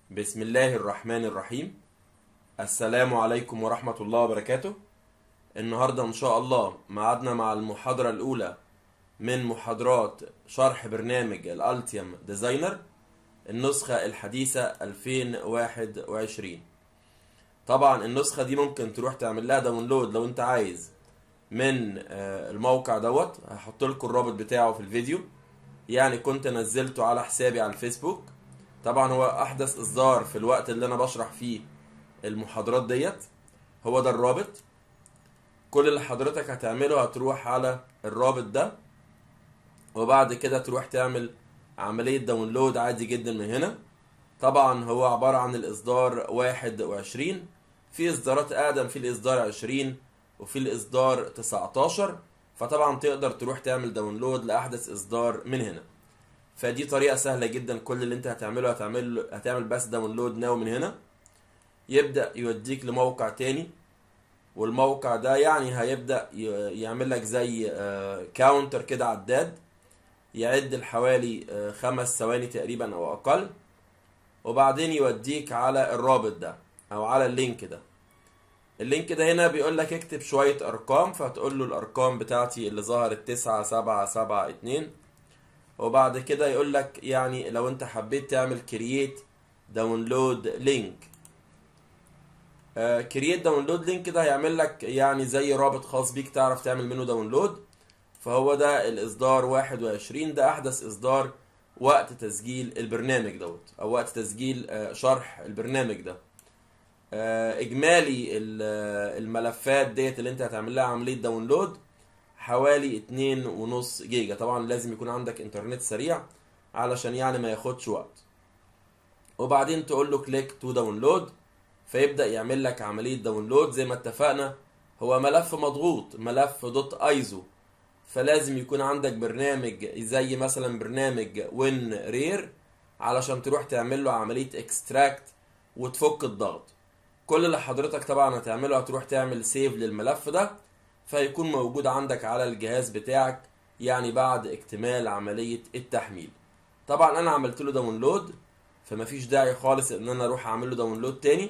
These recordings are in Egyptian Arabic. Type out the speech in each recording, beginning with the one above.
بسم الله الرحمن الرحيم السلام عليكم ورحمة الله وبركاته النهاردة إن شاء الله معادنا مع المحاضرة الأولى من محاضرات شرح برنامج الألتيم ديزاينر النسخة الحديثة 2021 طبعا النسخة دي ممكن تروح تعمل لها داونلود لو انت عايز من آه، الموقع دوت هحط لكم الرابط بتاعه في الفيديو يعني كنت نزلته على حسابي على الفيسبوك طبعا هو احدث اصدار في الوقت اللي انا بشرح فيه المحاضرات ديت هو ده الرابط كل اللي حضرتك هتعمله هتروح على الرابط ده وبعد كده تروح تعمل عملية داونلود عادي جدا من هنا طبعا هو عبارة عن الإصدار 21 في إصدارات أقدم في الإصدار 20 وفي الإصدار 19 فطبعا تقدر تروح تعمل داونلود لأحدث إصدار من هنا فدي طريقة سهلة جدا كل اللي انت هتعمله هتعمل هتعمل بس داونلود ناو من هنا يبدأ يوديك لموقع تاني والموقع ده يعني هيبدأ ي- يعمل لك زي كاونتر كده عداد يعد لحوالي آه، خمس ثواني تقريبا او اقل وبعدين يوديك على الرابط ده او على اللينك ده اللينك ده هنا بيقول لك اكتب شوية ارقام فهتقول له الارقام بتاعتي اللي ظهرت تسعة سبعة سبعة اتنين وبعد كده يقول لك يعني لو انت حبيت تعمل كرييت داونلود لينك كرييت داونلود لينك ده هيعمل لك يعني زي رابط خاص بيك تعرف تعمل منه داونلود فهو ده الاصدار 21 ده احدث اصدار وقت تسجيل البرنامج دوت او وقت تسجيل آه، شرح البرنامج ده آه، اجمالي ال- آه، الملفات ديت اللي انت هتعمل لها عملية داونلود حوالي اتنين ونص جيجا طبعا لازم يكون عندك انترنت سريع علشان يعني ما ياخدش وقت وبعدين تقول له كليك تو داونلود فيبدأ يعمل لك عملية داونلود زي ما اتفقنا هو ملف مضغوط ملف دوت ايزو فلازم يكون عندك برنامج زي مثلا برنامج وين رير علشان تروح تعمل له عملية اكستراكت وتفك الضغط كل اللي حضرتك طبعا هتعمله هتروح تعمل سيف للملف ده فيكون موجود عندك على الجهاز بتاعك يعني بعد اكتمال عملية التحميل طبعا انا عملت له داونلود فمفيش داعي خالص ان انا اروح اعمل له داونلود تاني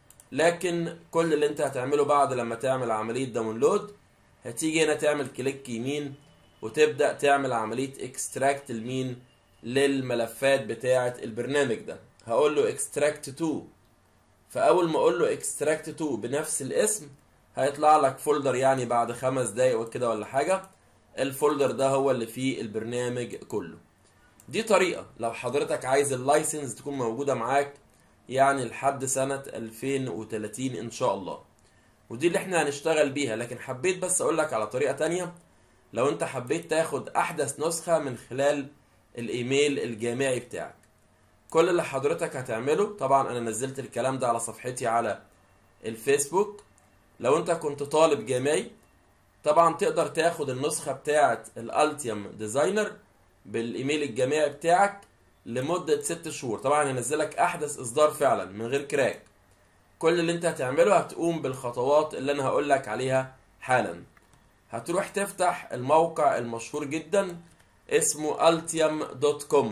لكن كل اللي انت هتعمله بعد لما تعمل عملية داونلود هتيجي هنا تعمل كليك يمين وتبدأ تعمل عملية اكستراكت لمين للملفات بتاعة البرنامج ده هقول له اكستراكت تو فاول ما اقول له اكستراكت تو بنفس الاسم هيطلع لك فولدر يعني بعد خمس دقايق وكده ولا حاجة الفولدر ده هو اللي فيه البرنامج كله دي طريقة لو حضرتك عايز اللايسنس تكون موجودة معاك يعني لحد سنة 2030 ان شاء الله ودي اللي احنا هنشتغل بيها لكن حبيت بس اقول لك على طريقة تانية لو انت حبيت تاخد احدث نسخة من خلال الايميل الجامعي بتاعك كل اللي حضرتك هتعمله طبعا انا نزلت الكلام ده على صفحتي على الفيسبوك لو انت كنت طالب جامعي طبعا تقدر تاخد النسخة بتاعة الالتيم ديزاينر بالايميل الجامعي بتاعك لمدة ست شهور طبعا هنزلك احدث اصدار فعلا من غير كراك كل اللي انت هتعمله هتقوم بالخطوات اللي انا هقولك عليها حالا هتروح تفتح الموقع المشهور جدا اسمه altium.com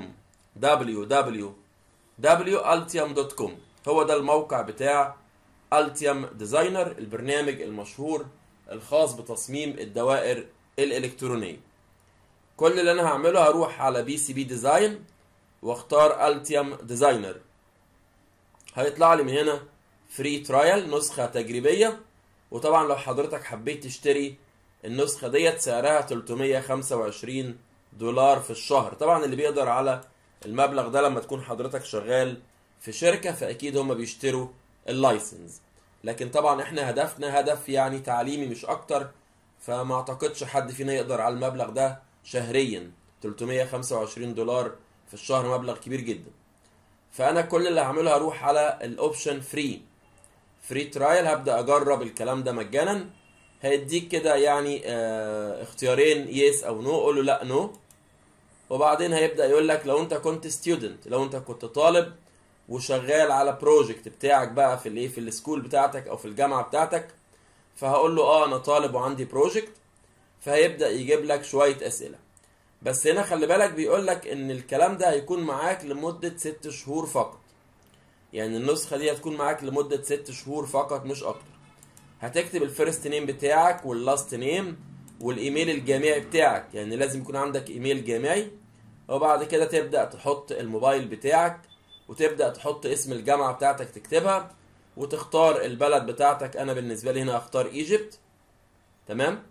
www.altium.com هو ده الموقع بتاع Altium ديزاينر البرنامج المشهور الخاص بتصميم الدوائر الإلكترونية كل اللي أنا هعمله هروح على بي سي بي ديزاين واختار Altium ديزاينر هيطلع لي من هنا فري ترايل نسخة تجريبية وطبعا لو حضرتك حبيت تشتري النسخة ديت سعرها 325 دولار في الشهر طبعا اللي بيقدر على المبلغ ده لما تكون حضرتك شغال في شركة فأكيد هم بيشتروا اللايسنس لكن طبعا احنا هدفنا هدف يعني تعليمي مش أكتر فما أعتقدش حد فينا يقدر على المبلغ ده شهريا 325 دولار في الشهر مبلغ كبير جدا فأنا كل اللي هعمله هروح على الأوبشن فري فري ترايل هبدأ أجرب الكلام ده مجانا هيديك كده يعني اه اختيارين يس او نو قول له لا نو وبعدين هيبدأ يقول لك لو انت كنت ستودنت لو انت كنت طالب وشغال على بروجكت بتاعك بقى في الايه في السكول بتاعتك او في الجامعة بتاعتك فهقول له اه انا طالب وعندي بروجكت فهيبدأ يجيب لك شوية اسئلة بس هنا خلي بالك بيقول لك ان الكلام ده هيكون معاك لمدة ست شهور فقط يعني النسخه دي هتكون معاك لمده ست شهور فقط مش اكتر هتكتب الفيرست نيم بتاعك واللاست نيم والايميل الجامعي بتاعك يعني لازم يكون عندك ايميل جامعي وبعد كده تبدا تحط الموبايل بتاعك وتبدا تحط اسم الجامعه بتاعتك تكتبها وتختار البلد بتاعتك انا بالنسبه لي هنا اختار ايجيبت تمام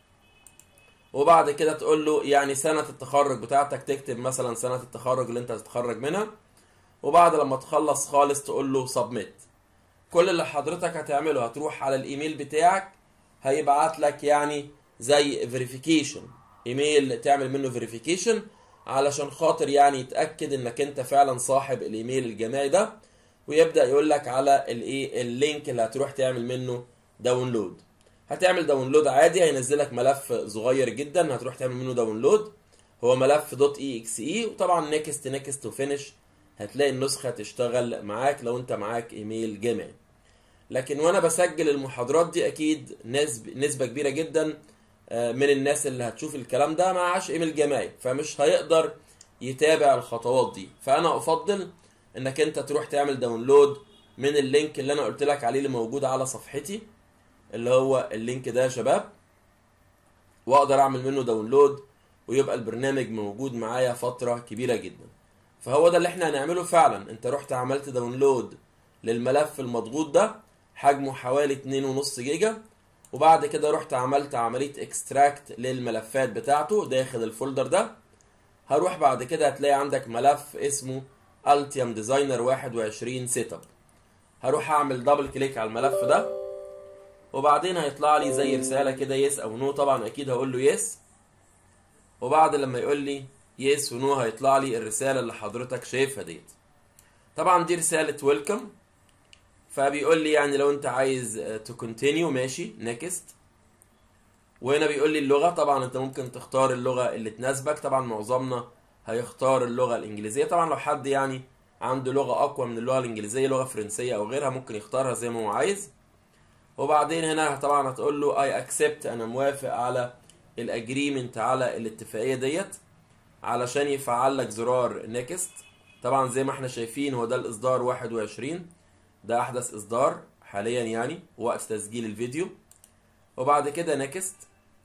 وبعد كده تقول له يعني سنه التخرج بتاعتك تكتب مثلا سنه التخرج اللي انت هتتخرج منها وبعد لما تخلص خالص تقول له سبميت كل اللي حضرتك هتعمله هتروح على الايميل بتاعك هيبعت لك يعني زي فيريفيكيشن ايميل تعمل منه فيريفيكيشن علشان خاطر يعني يتاكد انك انت فعلا صاحب الايميل الجامعي ده ويبدا يقول لك على الايه اللينك اللي هتروح تعمل منه داونلود هتعمل داونلود عادي هينزلك ملف صغير جدا هتروح تعمل منه داونلود هو ملف دوت اي اكس اي وطبعا نيكست نيكست وفينش هتلاقي النسخه تشتغل معاك لو انت معاك ايميل جامعي لكن وانا بسجل المحاضرات دي اكيد نسب نسبه كبيره جدا من الناس اللي هتشوف الكلام ده معاش ايميل جامعي فمش هيقدر يتابع الخطوات دي فانا افضل انك انت تروح تعمل داونلود من اللينك اللي انا قلت لك عليه اللي موجود على صفحتي اللي هو اللينك ده يا شباب واقدر اعمل منه داونلود ويبقى البرنامج موجود معايا فتره كبيره جدا فهو ده اللي احنا هنعمله فعلا انت رحت عملت داونلود للملف المضغوط ده حجمه حوالي 2.5 جيجا وبعد كده رحت عملت عملية اكستراكت للملفات بتاعته داخل الفولدر ده هروح بعد كده هتلاقي عندك ملف اسمه Altium Designer 21 سيت اب هروح اعمل دبل كليك على الملف ده وبعدين هيطلع لي زي رسالة كده يس او نو طبعا اكيد هقول له يس وبعد لما يقول لي يس ونو هيطلع لي الرسالة اللي حضرتك شايفها ديت طبعا دي رسالة ويلكم فبيقول لي يعني لو انت عايز تو كونتينيو ماشي نيكست وهنا بيقول لي اللغه طبعا انت ممكن تختار اللغه اللي تناسبك طبعا معظمنا هيختار اللغه الانجليزيه طبعا لو حد يعني عنده لغه اقوى من اللغه الانجليزيه لغه فرنسيه او غيرها ممكن يختارها زي ما هو عايز وبعدين هنا طبعا هتقول له اي اكسبت انا موافق على الاجريمنت على الاتفاقيه ديت علشان يفعل لك زرار نيكست طبعا زي ما احنا شايفين هو ده الاصدار 21 ده احدث اصدار حاليا يعني وقت تسجيل الفيديو وبعد كده نكست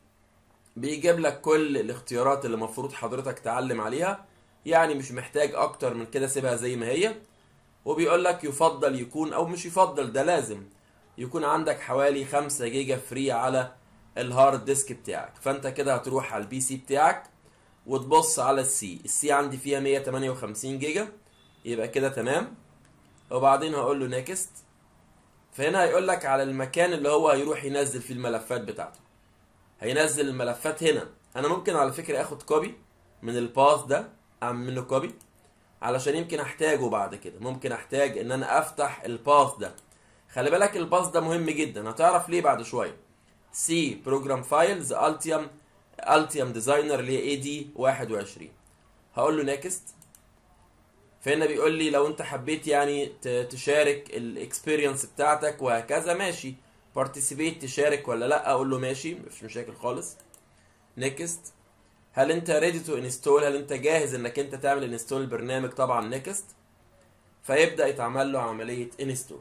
بيجيب لك كل الاختيارات اللي المفروض حضرتك تعلم عليها يعني مش محتاج اكتر من كده سيبها زي ما هي وبيقول لك يفضل يكون او مش يفضل ده لازم يكون عندك حوالي 5 جيجا فري على الهارد ديسك بتاعك فانت كده هتروح على البي سي بتاعك وتبص على السي السي عندي فيها 158 جيجا يبقى كده تمام وبعدين هقول له نيكست فهنا هيقول لك على المكان اللي هو هيروح ينزل فيه الملفات بتاعته هينزل الملفات هنا انا ممكن على فكره اخد كوبي من الباث ده اعمل منه كوبي علشان يمكن احتاجه بعد كده ممكن احتاج ان انا افتح الباث ده خلي بالك الباث ده مهم جدا هتعرف ليه بعد شويه سي بروجرام فايلز التيم التيم ديزاينر اللي هي اي دي 21 هقول له نيكست فهنا بيقول لي لو انت حبيت يعني تشارك الاكسبيرينس بتاعتك وهكذا ماشي بارتيسيبيت تشارك ولا لا اقول له ماشي مفيش مشاكل خالص نيكست هل انت ريدي تو انستول هل انت جاهز انك انت تعمل انستول البرنامج طبعا نيكست فيبدا يتعمل له عمليه انستول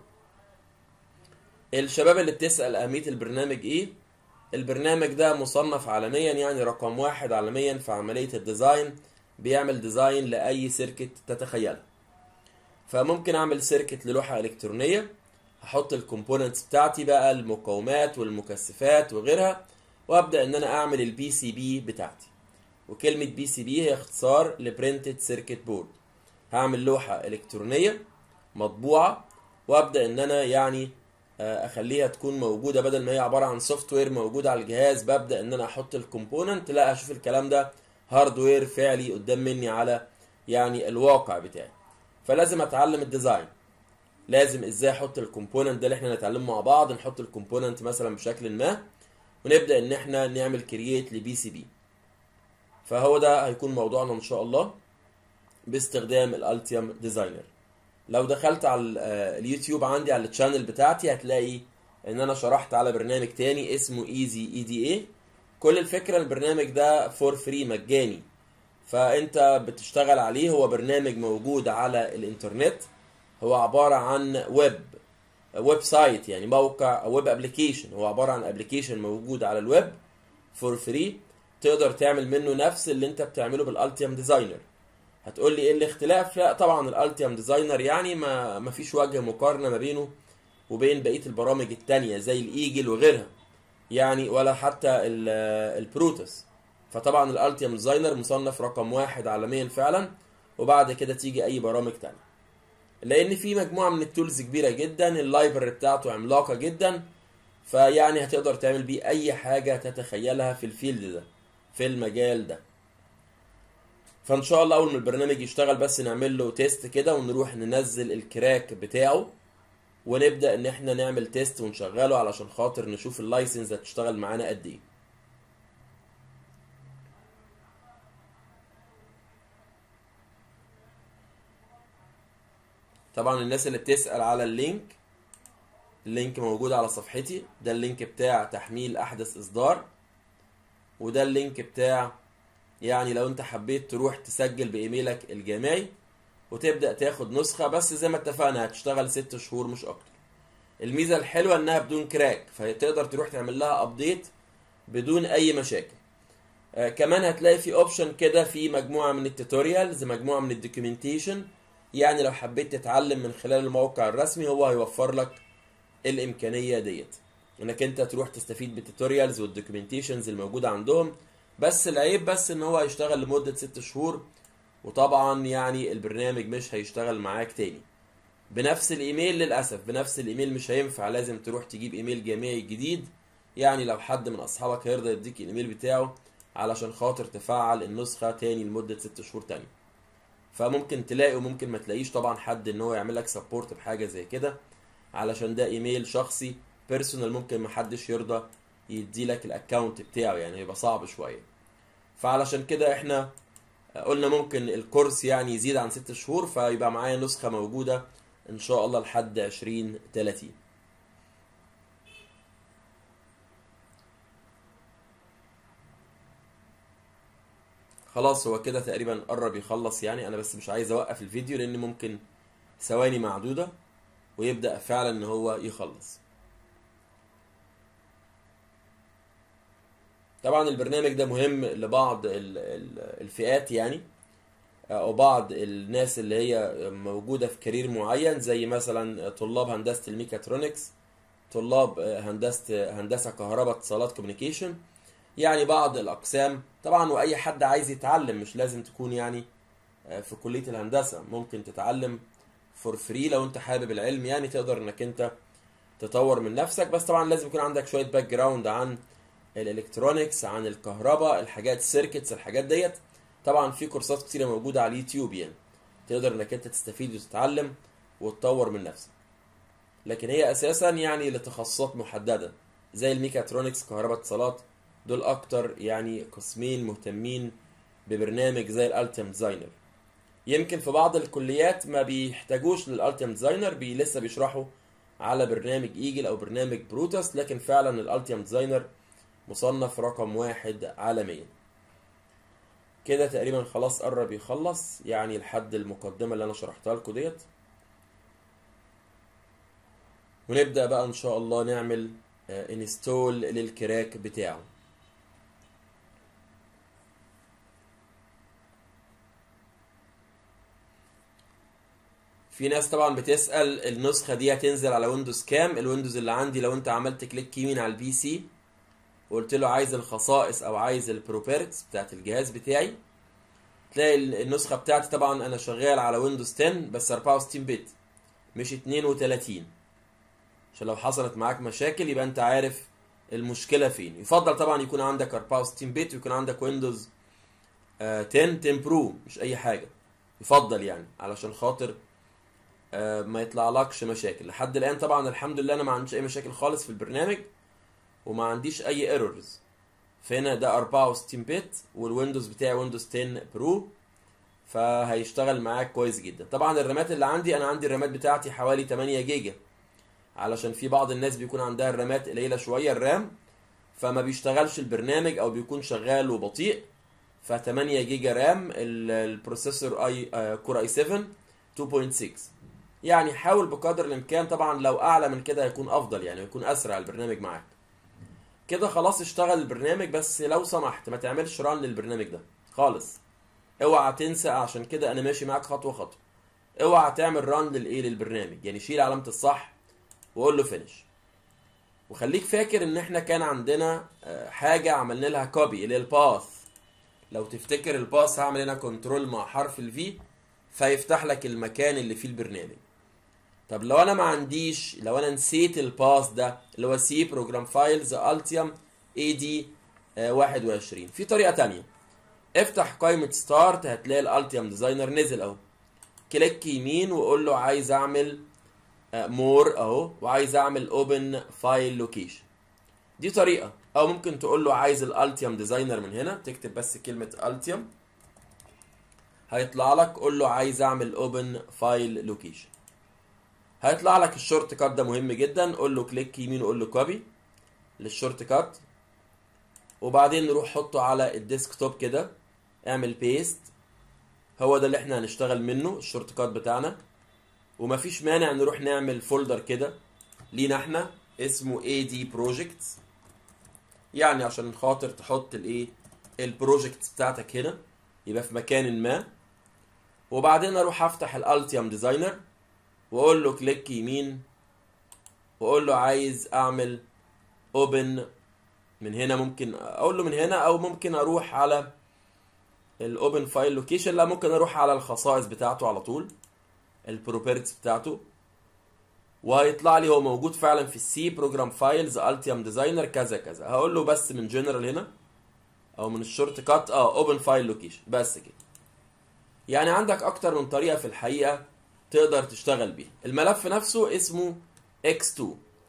الشباب اللي بتسال اهميه البرنامج ايه البرنامج ده مصنف عالميا يعني رقم واحد عالميا في عمليه الديزاين بيعمل ديزاين لاي سيركت تتخيلها فممكن اعمل سيركت للوحه الكترونيه هحط الكومبوننتس بتاعتي بقى المقاومات والمكثفات وغيرها وابدا ان انا اعمل البي سي بي بتاعتي وكلمه بي سي بي هي اختصار لبرنتد سيركت بورد هعمل لوحه الكترونيه مطبوعه وابدا ان انا يعني اخليها تكون موجوده بدل ما هي عباره عن سوفت وير موجود على الجهاز ببدا ان انا احط الكومبوننت لا اشوف الكلام ده هاردوير فعلي قدام مني على يعني الواقع بتاعي فلازم اتعلم الديزاين لازم ازاي احط الكومبوننت ده اللي احنا نتعلمه مع بعض نحط الكومبوننت مثلا بشكل ما ونبدا ان احنا نعمل كرييت لبي سي بي فهو ده هيكون موضوعنا ان شاء الله باستخدام الالتيم ديزاينر لو دخلت على اليوتيوب عندي على التشانل بتاعتي هتلاقي ان انا شرحت على برنامج تاني اسمه ايزي اي دي اي كل الفكره البرنامج ده فور فري مجاني فانت بتشتغل عليه هو برنامج موجود على الانترنت هو عباره عن ويب ويب سايت يعني موقع او ويب ابلكيشن هو عباره عن ابلكيشن موجود على الويب فور فري تقدر تعمل منه نفس اللي انت بتعمله بالالتيم ديزاينر هتقول لي ايه الاختلاف لا طبعا الالتيم ديزاينر يعني ما ما فيش وجه مقارنه ما بينه وبين بقيه البرامج التانية زي الايجل وغيرها يعني ولا حتى ال- البروتوس فطبعا الالتيم ديزاينر مصنف رقم واحد عالميا فعلا وبعد كده تيجي اي برامج تانية لان في مجموعه من التولز كبيره جدا اللايبرري بتاعته عملاقه جدا فيعني هتقدر تعمل بيه اي حاجه تتخيلها في الفيلد ده في المجال ده فان شاء الله اول ما البرنامج يشتغل بس نعمل له تيست كده ونروح ننزل الكراك بتاعه ونبدا ان احنا نعمل تيست ونشغله علشان خاطر نشوف اللايسنس هتشتغل معانا قد ايه طبعا الناس اللي بتسأل على اللينك اللينك موجود على صفحتي ده اللينك بتاع تحميل احدث اصدار وده اللينك بتاع يعني لو انت حبيت تروح تسجل بايميلك الجامعي وتبدأ تاخد نسخة بس زي ما اتفقنا هتشتغل ست شهور مش اكتر الميزة الحلوة انها بدون كراك فتقدر تروح تعمل لها ابديت بدون اي مشاكل آه كمان هتلاقي في اوبشن كده في مجموعة من التوتوريالز مجموعة من الدوكيومنتيشن يعني لو حبيت تتعلم من خلال الموقع الرسمي هو هيوفر لك الامكانيه ديت انك انت تروح تستفيد بالتوتوريالز والدوكيومنتيشنز الموجوده عندهم بس العيب بس ان هو هيشتغل لمده ست شهور وطبعا يعني البرنامج مش هيشتغل معاك تاني بنفس الايميل للاسف بنفس الايميل مش هينفع لازم تروح تجيب ايميل جامعي جديد يعني لو حد من اصحابك هيرضى يديك الايميل بتاعه علشان خاطر تفعل النسخه تاني لمده ست شهور تانية فممكن تلاقي وممكن ما تلاقيش طبعا حد ان هو يعمل لك سبورت بحاجه زي كده علشان ده ايميل شخصي بيرسونال ممكن ما حدش يرضى يدي لك الاكونت بتاعه يعني يبقى صعب شويه فعلشان كده احنا قلنا ممكن الكورس يعني يزيد عن ست شهور فيبقى معايا نسخه موجوده ان شاء الله لحد 20 30 خلاص هو كده تقريبا قرب يخلص يعني انا بس مش عايز اوقف الفيديو لان ممكن ثواني معدودة ويبدأ فعلا ان هو يخلص طبعا البرنامج ده مهم لبعض ال- ال- الفئات يعني او بعض الناس اللي هي موجودة في كارير معين زي مثلا طلاب هندسة الميكاترونكس طلاب هندسة هندسة كهرباء اتصالات كوميونيكيشن يعني بعض الاقسام طبعا واي حد عايز يتعلم مش لازم تكون يعني في كليه الهندسه ممكن تتعلم فور فري لو انت حابب العلم يعني تقدر انك انت تطور من نفسك بس طبعا لازم يكون عندك شويه باك جراوند عن الالكترونيكس عن الكهرباء الحاجات السيركتس الحاجات ديت طبعا في كورسات كتيره موجوده على اليوتيوب يعني تقدر انك انت تستفيد وتتعلم وتطور من نفسك لكن هي اساسا يعني لتخصصات محدده زي الميكاترونكس كهرباء اتصالات دول اكتر يعني قسمين مهتمين ببرنامج زي الالتيم ديزاينر يمكن في بعض الكليات ما بيحتاجوش للالتيم ديزاينر بي لسه بيشرحوا على برنامج ايجل او برنامج بروتوس لكن فعلا الالتيم ديزاينر مصنف رقم واحد عالميا كده تقريبا خلاص قرب يخلص يعني لحد المقدمة اللي انا شرحتها لكم ديت ونبدأ بقى ان شاء الله نعمل انستول للكراك بتاعه في ناس طبعا بتسأل النسخة دي هتنزل على ويندوز كام الويندوز اللي عندي لو انت عملت كليك يمين على البي سي وقلت له عايز الخصائص او عايز البروبرتس بتاعت الجهاز بتاعي تلاقي النسخة بتاعتي طبعا انا شغال على ويندوز 10 بس 64 بت مش 32 عشان لو حصلت معاك مشاكل يبقى انت عارف المشكلة فين يفضل طبعا يكون عندك 64 بت ويكون عندك ويندوز 10 10 برو مش اي حاجة يفضل يعني علشان خاطر ما يطلعلكش مشاكل لحد الان طبعا الحمد لله انا ما عنديش اي مشاكل خالص في البرنامج وما عنديش اي ايرورز فهنا ده 64 بت والويندوز بتاعي ويندوز 10 برو فهيشتغل معاك كويس جدا طبعا الرامات اللي عندي انا عندي الرامات بتاعتي حوالي 8 جيجا علشان في بعض الناس بيكون عندها الرامات قليله شويه الرام فما بيشتغلش البرنامج او بيكون شغال وبطيء ف 8 جيجا رام البروسيسور اي كور اي 7 2.6 يعني حاول بقدر الامكان طبعا لو اعلى من كده هيكون افضل يعني يكون اسرع البرنامج معاك كده خلاص اشتغل البرنامج بس لو سمحت ما تعملش ران للبرنامج ده خالص اوعى تنسى عشان كده انا ماشي معاك خطوه خطوه اوعى تعمل ران للايه للبرنامج يعني شيل علامه الصح وقول له فينش وخليك فاكر ان احنا كان عندنا آه، حاجه عملنا لها كوبي اللي هي الباث لو تفتكر الباث هعمل هنا كنترول مع حرف الفي فيفتح لك المكان اللي فيه البرنامج طب لو انا ما عنديش لو انا نسيت الباث ده اللي هو سي بروجرام فايلز التيم اي دي 21 في طريقه تانية افتح قائمه ستارت هتلاقي الالتيم ديزاينر نزل اهو كليك يمين وقول له عايز اعمل مور اهو وعايز اعمل اوبن فايل لوكيشن دي طريقه او ممكن تقول له عايز الالتيم ديزاينر من هنا تكتب بس كلمه التيم هيطلع لك قول له عايز اعمل اوبن فايل لوكيشن هيطلع لك الشورت كات ده مهم جدا قول له كليك يمين وقول له كوبي للشورت كات وبعدين نروح حطه على الديسكتوب كده اعمل بيست هو ده اللي احنا هنشتغل منه الشورت كات بتاعنا ومفيش مانع نروح نعمل فولدر كده لينا احنا اسمه AD Projects يعني عشان خاطر تحط الايه البروجكتس بتاعتك هنا يبقى في مكان ما وبعدين اروح افتح الالتيم ديزاينر واقول له كليك يمين واقول له عايز اعمل اوبن من هنا ممكن اقول له من هنا او ممكن اروح على الاوبن فايل لوكيشن لا ممكن اروح على الخصائص بتاعته على طول البروبرتيز بتاعته وهيطلع لي هو موجود فعلا في السي بروجرام فايلز التيم ديزاينر كذا كذا هقول له بس من جنرال هنا او من الشورت كات اه اوبن فايل لوكيشن بس كده يعني عندك اكتر من طريقه في الحقيقه تقدر تشتغل بيها الملف نفسه اسمه x2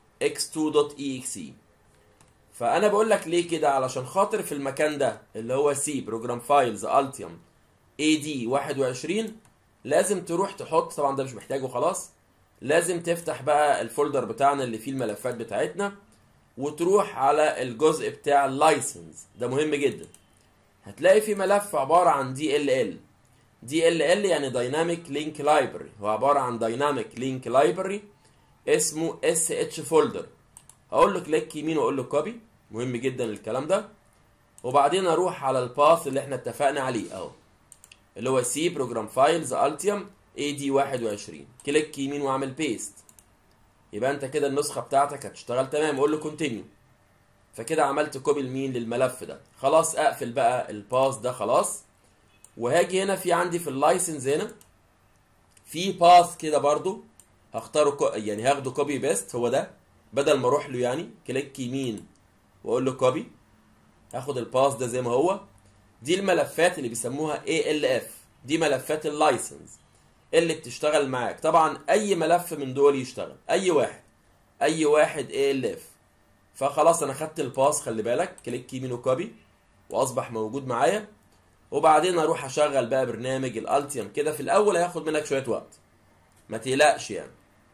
x2.exe فانا بقول لك ليه كده علشان خاطر في المكان ده اللي هو سي بروجرام فايلز التيم اي دي 21 لازم تروح تحط طبعا ده مش محتاجه خلاص لازم تفتح بقى الفولدر بتاعنا اللي فيه الملفات بتاعتنا وتروح على الجزء بتاع اللايسنس ده مهم جدا هتلاقي في ملف عبارة عن دي ال ال دي ال ال يعني دايناميك لينك لايبرري هو عبارة عن دايناميك لينك لايبرري اسمه اس اتش فولدر اقول له كليك يمين واقول له كوبي مهم جدا الكلام ده وبعدين اروح على الباث اللي احنا اتفقنا عليه اهو اللي هو سي بروجرام فايلز التيم اي دي 21 كليك يمين واعمل بيست يبقى انت كده النسخه بتاعتك هتشتغل تمام قول له كونتينيو فكده عملت كوبي لمين للملف ده خلاص اقفل بقى الباس ده خلاص وهاجي هنا في عندي في اللايسنس هنا في باث كده برضو هختاره كو... يعني هاخده كوبي بيست هو ده بدل ما اروح له يعني كليك يمين واقول له كوبي هاخد الباث ده زي ما هو دي الملفات اللي بيسموها ALF دي ملفات اللايسنس اللي بتشتغل معاك طبعا اي ملف من دول يشتغل اي واحد اي واحد ALF فخلاص انا خدت الباس خلي بالك كليك يمين وكوبي واصبح موجود معايا وبعدين اروح اشغل بقى برنامج الالتيم كده في الاول هياخد منك شويه وقت ما تقلقش يعني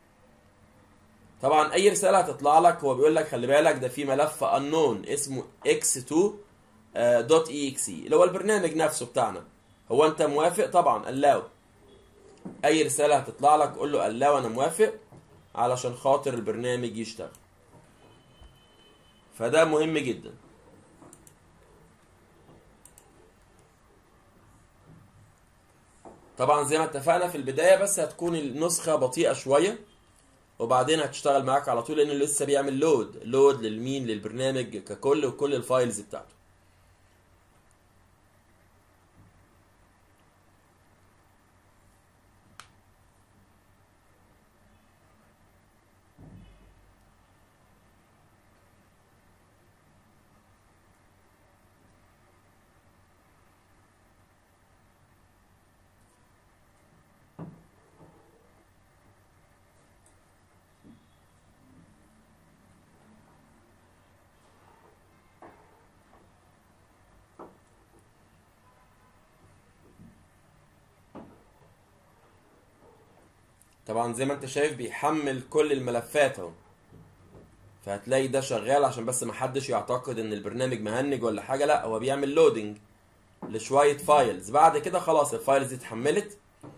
طبعا اي رساله هتطلع لك هو بيقول لك خلي بالك ده في ملف unknown اسمه x2 دوت اي اكس اللي هو البرنامج نفسه بتاعنا هو انت موافق طبعا allow اي رساله هتطلع لك قول له allow انا موافق علشان خاطر البرنامج يشتغل فده مهم جدا طبعا زي ما اتفقنا في البدايه بس هتكون النسخه بطيئه شويه وبعدين هتشتغل معاك على طول لانه لسه بيعمل لود لود للمين للبرنامج ككل وكل الفايلز بتاعته طبعا زي ما انت شايف بيحمل كل الملفات اهو فهتلاقي ده شغال عشان بس محدش يعتقد ان البرنامج مهنج ولا حاجه لا هو بيعمل لودنج لشويه فايلز بعد كده خلاص الفايلز دي اتحملت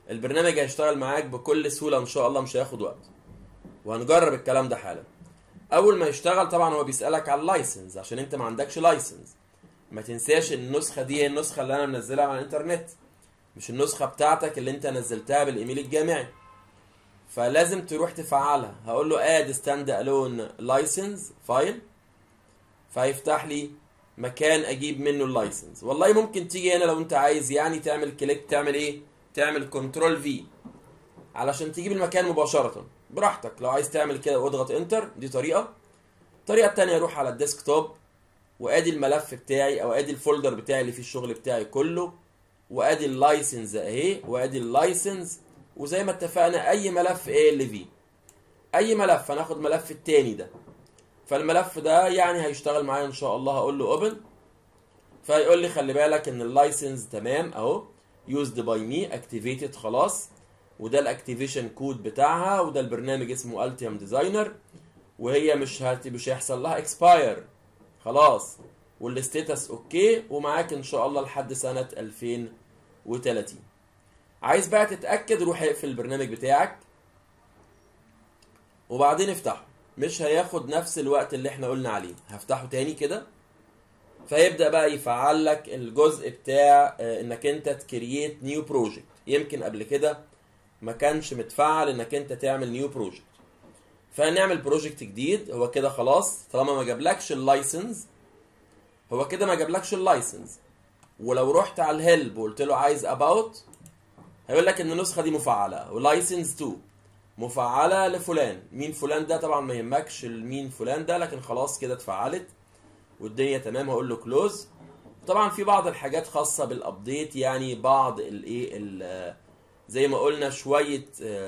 البرنامج هيشتغل معاك بكل سهوله ان شاء الله مش هياخد وقت وهنجرب الكلام ده حالا اول ما يشتغل طبعا هو بيسالك على اللايسنس عشان انت ما عندكش لايسنس ما تنساش ان النسخه دي هي النسخه اللي انا منزلها على الانترنت مش النسخه بتاعتك اللي انت نزلتها بالايميل الجامعي فلازم تروح تفعلها هقول له اد ستاند الون لايسنس فايل فهيفتح لي مكان اجيب منه اللايسنس والله ممكن تيجي هنا لو انت عايز يعني تعمل كليك تعمل ايه تعمل كنترول في علشان تجيب المكان مباشره براحتك لو عايز تعمل كده واضغط انتر دي طريقه الطريقه الثانيه اروح على الديسكتوب وادي الملف بتاعي او ادي الفولدر بتاعي اللي فيه الشغل بتاعي كله وادي اللايسنس اهي وادي اللايسنس وزي ما اتفقنا اي ملف ايه اللي فيه اي ملف هناخد ملف التاني ده فالملف ده يعني هيشتغل معايا ان شاء الله هقول له اوبن فيقول لي خلي بالك ان اللايسنس تمام اهو يوزد باي مي اكتيفيتد خلاص وده الاكتيفيشن كود بتاعها وده البرنامج اسمه التيم ديزاينر وهي مش هت... مش هيحصل لها اكسباير خلاص والستيتس اوكي ومعاك ان شاء الله لحد سنه 2030 عايز بقى تتاكد روح اقفل البرنامج بتاعك وبعدين افتحه مش هياخد نفس الوقت اللي احنا قلنا عليه هفتحه تاني كده فيبدا بقى يفعل لك الجزء بتاع آه، انك انت تكريت نيو بروجكت يمكن قبل كده ما كانش متفعل انك انت تعمل نيو بروجكت فنعمل بروجكت جديد هو كده خلاص طالما ما جابلكش اللايسنس هو كده ما جابلكش اللايسنس ولو رحت على الهيلب وقلت له عايز اباوت هيقول لك ان النسخه دي مفعله ولايسنس 2 مفعله لفلان مين فلان ده طبعا ما يهمكش مين فلان ده لكن خلاص كده اتفعلت والدنيا تمام هقول له كلوز طبعا في بعض الحاجات خاصه بالابديت يعني بعض الايه ال- زي ما قلنا شويه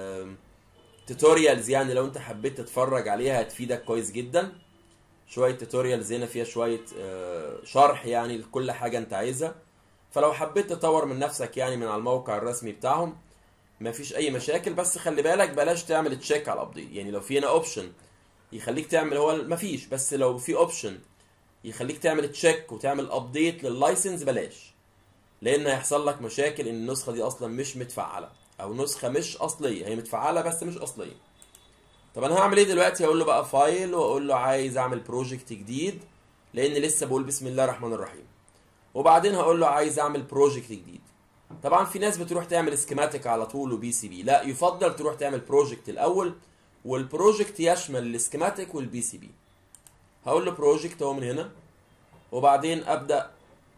توتوريالز يعني لو انت حبيت تتفرج عليها هتفيدك كويس جدا شويه توتوريالز هنا فيها شويه آه، شرح يعني لكل حاجه انت عايزها فلو حبيت تطور من نفسك يعني من على الموقع الرسمي بتاعهم مفيش اي مشاكل بس خلي بالك بلاش تعمل تشيك على الابديت يعني لو في هنا اوبشن يخليك تعمل هو مفيش بس لو في اوبشن يخليك تعمل تشيك وتعمل ابديت لللايسنس بلاش لان هيحصل لك مشاكل ان النسخه دي اصلا مش متفعله او نسخه مش اصليه هي متفعله بس مش اصليه طب انا هعمل ايه دلوقتي هقول له بقى فايل واقول له عايز اعمل بروجكت جديد لان لسه بقول بسم الله الرحمن الرحيم وبعدين هقول له عايز اعمل بروجكت جديد طبعا في ناس بتروح تعمل سكيماتيك على طول وبي سي بي لا يفضل تروح تعمل بروجكت الاول والبروجكت يشمل السكيماتيك والبي سي بي هقول له بروجكت اهو من هنا وبعدين ابدا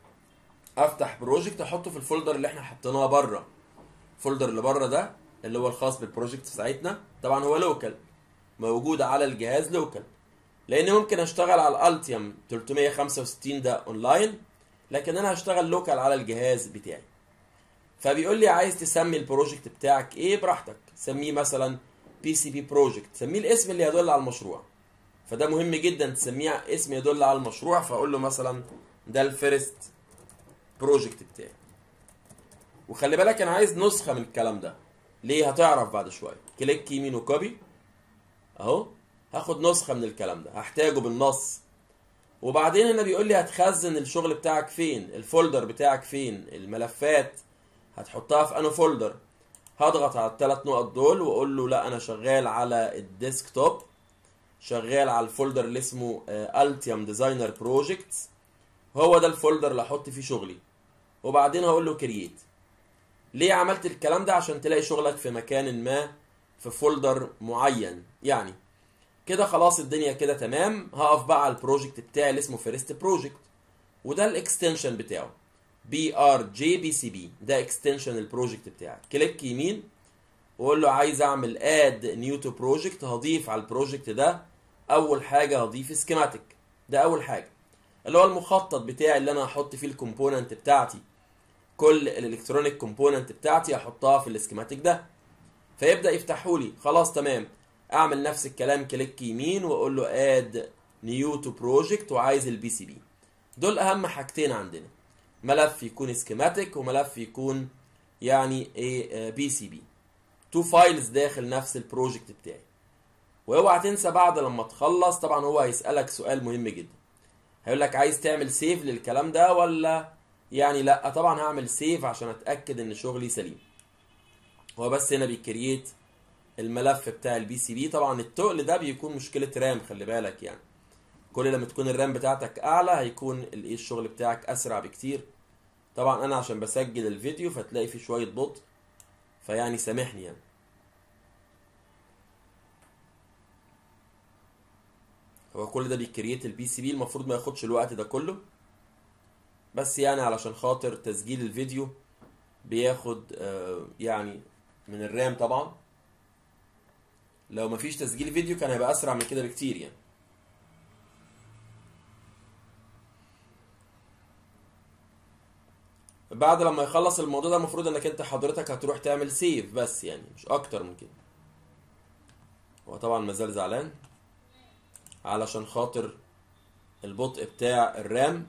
افتح بروجكت احطه في الفولدر اللي احنا حطيناه بره الفولدر اللي بره ده اللي هو الخاص بالبروجكت بتاعتنا طبعا هو لوكال موجود على الجهاز لوكال لان ممكن اشتغل على الالتيم 365 ده اونلاين لكن انا هشتغل لوكال على الجهاز بتاعي فبيقول لي عايز تسمي البروجكت بتاعك ايه براحتك سميه مثلا بي سي بي بروجكت سميه الاسم اللي يدل على المشروع فده مهم جدا تسميه اسم يدل على المشروع فاقول له مثلا ده الفيرست بروجكت بتاعي وخلي بالك انا عايز نسخه من الكلام ده ليه هتعرف بعد شويه كليك يمين وكوبي اهو هاخد نسخه من الكلام ده هحتاجه بالنص وبعدين هنا بيقول لي هتخزن الشغل بتاعك فين الفولدر بتاعك فين الملفات هتحطها في انو فولدر هضغط على الثلاث نقط دول واقول له لا انا شغال على الديسكتوب شغال على الفولدر اللي اسمه التيم ديزاينر بروجكتس هو ده الفولدر اللي هحط فيه شغلي وبعدين هقول له كرييت ليه عملت الكلام ده عشان تلاقي شغلك في مكان ما في فولدر معين يعني كده خلاص الدنيا كده تمام هقف بقى على البروجكت بتاعي اللي اسمه فيرست بروجكت وده الاكستنشن بتاعه بي ار جي بي سي بي ده اكستنشن البروجكت بتاعك كليك يمين واقول له عايز اعمل اد نيو تو بروجكت هضيف على البروجكت ده اول حاجه هضيف سكيماتيك ده اول حاجه اللي هو المخطط بتاعي اللي انا هحط فيه الكومبوننت بتاعتي كل الالكترونيك كومبوننت بتاعتي هحطها في السكيماتيك ده فيبدا يفتحوا لي خلاص تمام اعمل نفس الكلام كليك يمين واقول له اد نيو تو بروجكت وعايز البي سي بي دول اهم حاجتين عندنا ملف يكون سكيماتيك وملف يكون يعني ايه بي سي بي تو فايلز داخل نفس البروجكت بتاعي واوعى تنسى بعد لما تخلص طبعا هو هيسالك سؤال مهم جدا هيقول لك عايز تعمل سيف للكلام ده ولا يعني لا طبعا هعمل سيف عشان اتاكد ان شغلي سليم هو بس هنا بيكريت الملف بتاع البي سي بي طبعا التقل ده بيكون مشكله رام خلي بالك يعني كل لما تكون الرام بتاعتك اعلى هيكون الايه الشغل بتاعك اسرع بكتير طبعا انا عشان بسجل الفيديو فتلاقي فيه شويه بطء فيعني سامحني يعني هو كل ده بيكريت البي سي بي المفروض ما ياخدش الوقت ده كله بس يعني علشان خاطر تسجيل الفيديو بياخد آه، يعني من الرام طبعا لو مفيش تسجيل فيديو كان هيبقى اسرع من كده بكتير يعني بعد لما يخلص الموضوع ده المفروض انك انت حضرتك هتروح تعمل سيف بس يعني مش اكتر من كده هو طبعا مازال زعلان علشان خاطر البطء بتاع الرام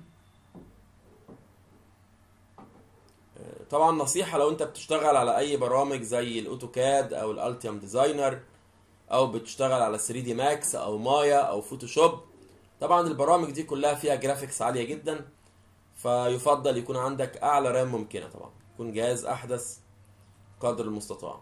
آه، طبعا نصيحة لو انت بتشتغل على اي برامج زي الاوتوكاد او الالتيم ديزاينر او بتشتغل على 3 دي ماكس او مايا او فوتوشوب طبعا البرامج دي كلها فيها جرافيكس عالية جدا فيفضل يكون عندك اعلى رام ممكنة طبعا يكون جهاز احدث قدر المستطاع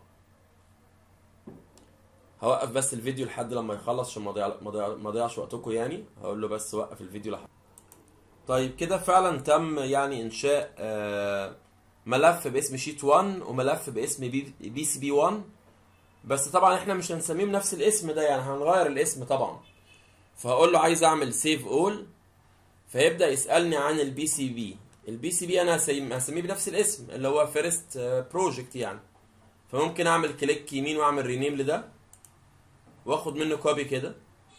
هوقف بس الفيديو لحد لما يخلص عشان ما اضيع- ما اضيع- ما اضيعش وقتكم يعني هقول له بس وقف الفيديو لحد طيب كده فعلا تم يعني انشاء آه، ملف باسم شيت 1 وملف باسم بي, بي سي بي 1 بس طبعا احنا مش هنسميه بنفس الاسم ده يعني هنغير الاسم طبعا فهقول له عايز اعمل سيف اول فيبدا يسالني عن البي سي بي البي سي بي انا هسميه هسميه بنفس الاسم اللي هو فيرست بروجكت يعني فممكن اعمل كليك يمين واعمل رينيم لده واخد منه كوبي كده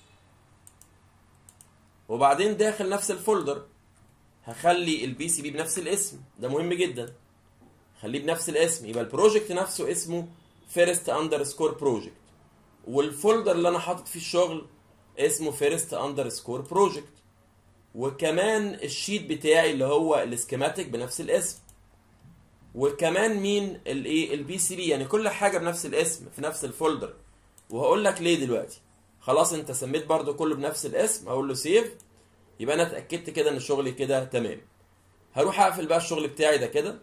وبعدين داخل نفس الفولدر هخلي البي سي بي بنفس الاسم ده مهم جدا خليه بنفس الاسم يبقى البروجكت نفسه اسمه فيرست اندرسكور بروجكت والفولدر اللي انا حاطط فيه الشغل اسمه فيرست اندرسكور بروجكت وكمان الشيت بتاعي اللي هو السكيماتيك بنفس الاسم وكمان مين الايه البي سي بي يعني كل حاجه بنفس الاسم في نفس الفولدر وهقول لك ليه دلوقتي خلاص انت سميت برضو كله بنفس الاسم هقول له سيف يبقى انا اتاكدت كده ان شغلي كده تمام هروح اقفل بقى الشغل بتاعي ده كده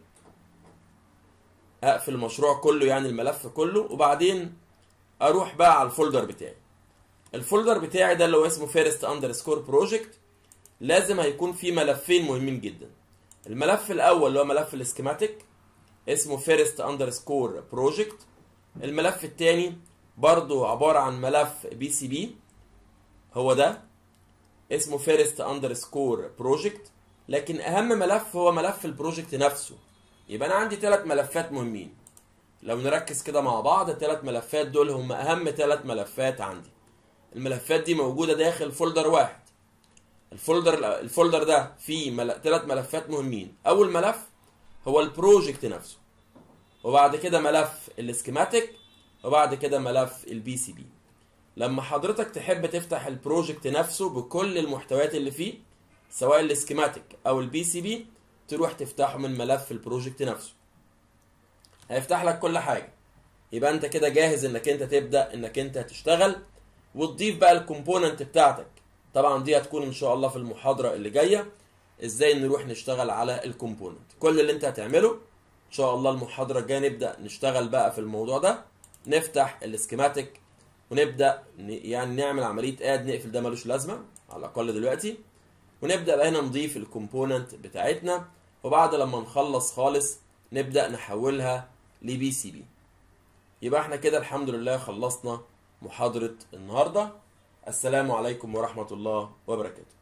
اقفل المشروع كله يعني الملف كله وبعدين اروح بقى على الفولدر بتاعي الفولدر بتاعي ده اللي هو اسمه فيرست اندرسكور بروجكت لازم هيكون فيه ملفين مهمين جدا الملف الاول اللي هو ملف السكيماتيك اسمه فيرست اندرسكور بروجكت الملف الثاني برضو عبارة عن ملف بي سي بي هو ده اسمه فيرست اندرسكور بروجكت لكن اهم ملف هو ملف البروجكت نفسه يبقى انا عندي ثلاث ملفات مهمين لو نركز كده مع بعض الثلاث ملفات دول هم اهم ثلاث ملفات عندي الملفات دي موجودة داخل فولدر واحد الفولدر الفولدر ده فيه مل... ثلاث ملفات مهمين اول ملف هو البروجكت نفسه وبعد كده ملف السكيماتيك وبعد كده ملف البي سي بي لما حضرتك تحب تفتح البروجكت نفسه بكل المحتويات اللي فيه سواء السكيماتيك او البي سي بي تروح تفتحه من ملف البروجكت نفسه هيفتح لك كل حاجه يبقى انت كده جاهز انك انت تبدا انك انت تشتغل وتضيف بقى الكومبوننت بتاعتك طبعا دي هتكون ان شاء الله في المحاضره اللي جايه ازاي نروح نشتغل على الكومبوننت كل اللي انت هتعمله ان شاء الله المحاضره الجايه نبدا نشتغل بقى في الموضوع ده نفتح السكيماتيك ونبدا ن- يعني نعمل عمليه اد نقفل ده ملوش لازمه على الاقل دلوقتي ونبدا بقى هنا نضيف الكومبوننت بتاعتنا وبعد لما نخلص خالص نبدا نحولها لبي سي بي يبقى احنا كده الحمد لله خلصنا محاضره النهارده السلام عليكم ورحمه الله وبركاته